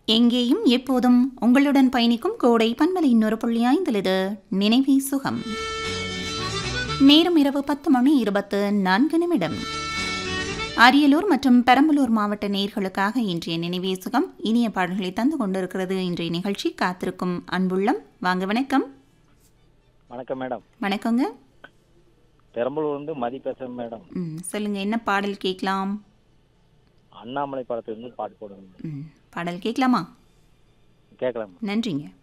எங்கேயும் எப்போதும் உங்களுடன் பயணிக்கும் கோடை பண்பலை இன்னொரு புள்ளி ஐந்திலது நினைவே சுகம் நேரம் இரவு பத்து மணி இருபத்து நான்கு நிமிடம் அரியலூர் மற்றும் பெரம்பலூர் மாவட்ட நேர்களுக்காக இன்றைய நினைவே சுகம் இனிய பாடல்களை தந்து கொண்டிருக்கிறது இன்றைய நிகழ்ச்சி காத்திருக்கும் அன்புள்ளம் வாங்க வணக்கம் வணக்கம் மேடம் வணக்கங்க பெரம்பலூர் வந்து மதி பேசுறேன் மேடம் ம் சொல்லுங்க என்ன பாடல் கேட்கலாம் அண்ணாமலை படத்துல இருந்து பாட்டு போடுங்க ம் பாடல் கேட்கலாமா கேட்கலாம் நன்றிங்க